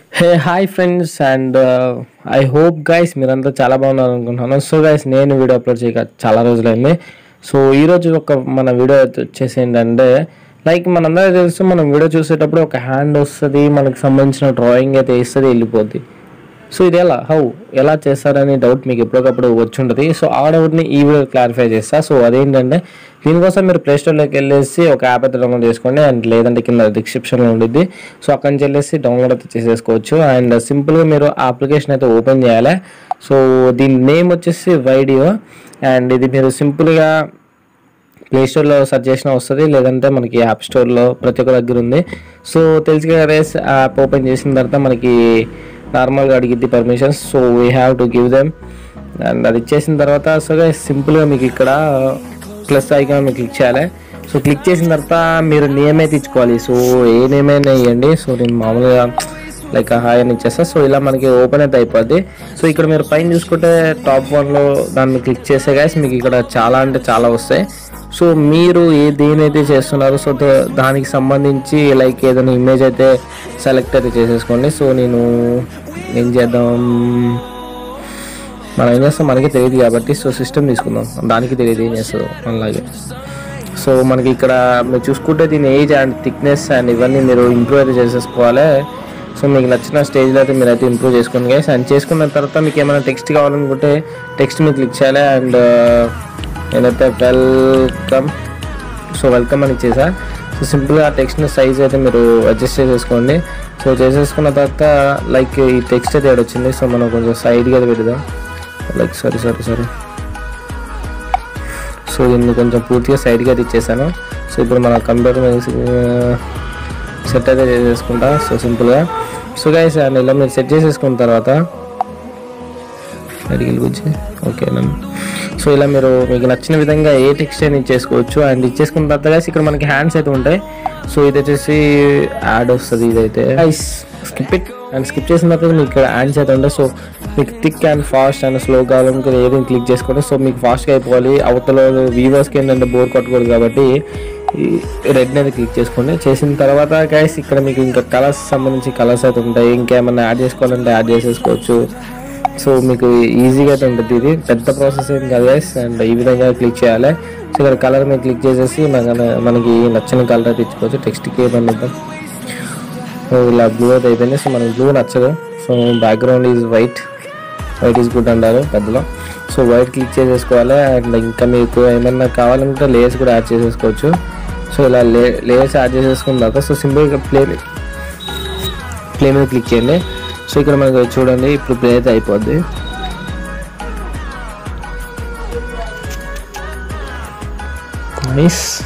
hey hi friends and I hope guys మీరంతా చాలా బాగున్నారు అనుకుంటున్నాను సో గైస్ నేను వీడియో అప్లోడ్ చేయక చాలా రోజులైంది సో ఈరోజు ఒక మన వీడియో వచ్చేసి ఏంటంటే లైక్ మనందరికీ తెలుసు మనం వీడియో చూసేటప్పుడు ఒక హ్యాండ్ వస్తుంది మనకు సంబంధించిన డ్రాయింగ్ అయితే ఇస్తుంది వెళ్ళిపోద్ది సో ఇది ఎలా హౌ ఎలా చేస్తారని డౌట్ మీకు ఎప్పటికప్పుడు వచ్చి ఉంటుంది సో ఆ డౌట్ని ఈ వీడియో క్లారిఫై చేస్తా సో అదేంటంటే దీనికోసం మీరు ప్లే స్టోర్లోకి వెళ్ళేసి ఒక యాప్ అయితే డౌన్లోడ్ చేసుకోండి అండ్ లేదంటే కింద డిస్క్రిప్షన్లో ఉండిద్ది సో అక్కడి నుంచి వెళ్ళేసి డౌన్లోడ్ అయితే చేసేసుకోవచ్చు అండ్ సింపుల్గా మీరు ఆ అప్లికేషన్ అయితే ఓపెన్ చేయాలి సో దీని నేమ్ వచ్చేసి వైడియో అండ్ ఇది మీరు సింపుల్గా ప్లే స్టోర్లో సెర్చ్ చేసినా వస్తుంది లేదంటే మనకి యాప్ స్టోర్లో ప్రతి ఒక్క దగ్గర ఉంది సో తెలుసు కదా రేస్ యాప్ ఓపెన్ చేసిన తర్వాత మనకి నార్మల్గా అడిగిద్ది permissions so we have to give them and అది ఇచ్చేసిన తర్వాత సో సింపుల్గా మీకు ఇక్కడ ప్లస్ ఐకాన్ మీకు క్లిక్ చేయాలి సో క్లిక్ చేసిన తర్వాత మీరు నేమ్ అయితే ఇచ్చుకోవాలి సో ఏ నేమ్ అయినా ఇవ్వండి సో నేను మామూలుగా లైక్ హాయ్ అని ఇచ్చేస్తా సో ఇలా మనకి ఓపెన్ అయితే అయిపోద్ది సో ఇక్కడ మీరు పైన చూసుకుంటే టాప్ వన్లో దాన్ని క్లిక్ చేసే గాయస్ మీకు ఇక్కడ చాలా అంటే చాలా వస్తాయి సో మీరు ఏ దేనైతే చేస్తున్నారో సో దా- దానికి సంబంధించి లైక్ ఏదైనా ఇమేజ్ అయితే సెలెక్ట్ అయితే చేసేసుకోండి సో నేను ఏం చేద్దాం మనం ఏం చేస్తాం మనకి తెలియదు కాబట్టి సో సిస్టమ్ తీసుకుందాం దానికి తెలియదు ఏం చేస్తుందో అలాగే సో మనకి ఇక్కడ మీరు చూసుకుంటే దీని ఏజ్ అండ్ థిక్నెస్ అండ్ ఇవన్నీ మీరు ఇంప్రూవ్ అయితే చేసేసుకోవాలి సో మీకు నచ్చిన స్టేజ్లో అయితే మీరు అయితే ఇంప్రూవ్ చేసుకోండి గైస్ అండ్ చేసుకున్న తర్వాత మీకు ఏమైనా టెక్స్ట్ కావాలనుకుంటే టెక్స్ట్ మీరు క్లిక్ చేయాలి అండ్ నేనైతే వెల్కమ్ సో వెల్కమ్ అని ఇచ్చేసా సో సింపుల్గా ఆ టెక్స్ట్ సైజ్ అయితే మీరు అడ్జస్ట్ చేసేసుకోండి సో చేసేసుకున్న తర్వాత లైక్ ఈ టెక్స్ట్ అయితే ఇక్కడ వచ్చింది సో మనం కొంచెం సైడ్గా అయితే పెడదాం like sorry sorry sorry so దీన్ని కొంచెం పూర్తిగా సైడ్గా అయితే ఇచ్చేసాను సో ఇప్పుడు మన కంప్యూటర్ సెట్ అయితే చేసేసుకుంటా సో సింపుల్గా సో గైస్ అండ్ ఇలా మీరు సెట్ చేసేసుకున్న తర్వాత అడిగి గురించి ఓకే సో ఇలా మీరు మీకు నచ్చిన విధంగా ఏ టెక్స్ట్ అయినా ఇచ్చేసుకోవచ్చు అండ్ ఇచ్చేసుకున్న తర్వాత guys ఇక్కడ మనకి హ్యాండ్స్ అయితే ఉంటాయి సో ఇది వచ్చేసి యాడ్ వస్తుంది ఇదైతే స్కిప్ ఇట్ అండ్ స్కిప్ చేసిన తర్వాత మీకు ఇక్కడ హ్యాండ్స్ అయితే ఉంటాయి సో మీకు thick and fast and slow కావాలనుకుని ఏదైనా క్లిక్ చేసుకోండి సో మీకు ఫాస్ట్గా అయిపోవాలి అవతల వీవర్స్కి ఏంటంటే బోర్ కొట్టకూడదు కాబట్టి రెడ్ అనేది క్లిక్ చేసుకోండి చేసిన తర్వాత గైస్ ఇక్కడ మీకు ఇంకా కలర్స్ సంబంధించి కలర్స్ అయితే ఉంటాయి ఇంకేమైనా యాడ్ చేసుకోవాలంటే యాడ్ చేసేసుకోవచ్చు సో మీకు ఈజీగా అయితే ఉంటుంది ఇది పెద్ద ప్రాసెస్ ఏం కాదు గైస్ అండ్ ఈ విధంగా క్లిక్ చేయాలి సో ఇక్కడ కలర్ మీద క్లిక్ చేసేసి మన మనకి నచ్చిన కలర్ అయితే ఇచ్చుకోవచ్చు టెక్స్ట్కి ఏమన్నా ఇద్దాం సో ఇలా బ్లూ అయితే అయిపోయింది సో మనకి బ్లూ నచ్చదు so background is white white is good అంటారు పెద్దలో సో వైట్ క్లిక్ చేసేసుకోవాలి అండ్ ఇంకా మీకు ఏమైనా కావాలంటే లేయర్స్ కూడా యాడ్ చేసేసుకోవచ్చు సో ఇలా లే లేయర్స్ యాడ్ చేసేసుకున్న తర్వాత సో సింపుల్గా ప్లే ప్లే మీద క్లిక్ చేయండి సో ఇక్కడ మనకి చూడండి ఇప్పుడు ప్లే అయితే అయిపోద్ది nice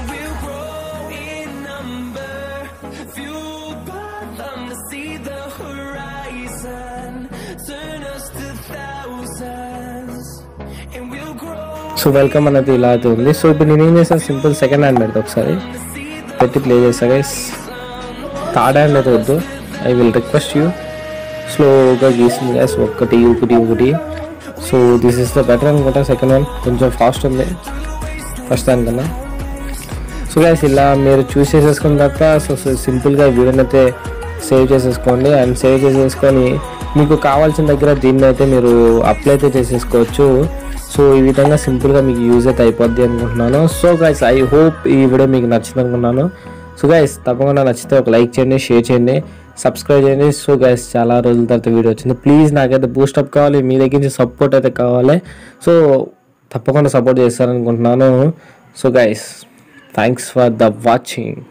Fueled by them to see the horizon, turn us to thousands, and we'll grow so welcome అనేది ఇలా అయితే ఉంది సో ఇప్పుడు నేను ఏం చేస్తాను సింపుల్ సెకండ్ హ్యాండ్ పెడతా ఒకసారి పెట్టి ప్లే చేస్తా గైస్ థర్డ్ హ్యాండ్ అయితే వద్దు ఐ విల్ రిక్వెస్ట్ యూ స్లోగా గీసింది గైస్ ఒకటి ఒకటి ఒకటి so this is the better అనుకుంటా సెకండ్ వన్ కొంచెం ఫాస్ట్ ఉంది ఫస్ట్ దానికన్నా సో గైస్ ఇలా మీరు చూస్ చేసేసుకున్న తర్వాత సో సో సింపుల్గా ఈ వీడియోని అయితే సేవ్ చేసేసుకోండి అండ్ సేవ్ చేసేసుకొని మీకు కావాల్సిన దగ్గర దీన్ని అయితే మీరు అప్లై అయితే చేసేసుకోవచ్చు సో ఈ విధంగా సింపుల్గా మీకు యూజ్ అయితే అయిపోద్ది అనుకుంటున్నాను సో గైస్ ఐ హోప్ ఈ వీడియో మీకు నచ్చింది అనుకున్నాను సో గైస్ తప్పకుండా నచ్చితే ఒక లైక్ చేయండి షేర్ చేయండి సబ్స్క్రైబ్ చేయండి సో గైస్ చాలా రోజుల తర్వాత వీడియో వచ్చింది ప్లీజ్ నాకైతే బూస్టప్ కావాలి మీ దగ్గర నుంచి సపోర్ట్ అయితే కావాలి సో తప్పకుండా సపోర్ట్ చేస్తారనుకుంటున్నాను so guys thanks for the watching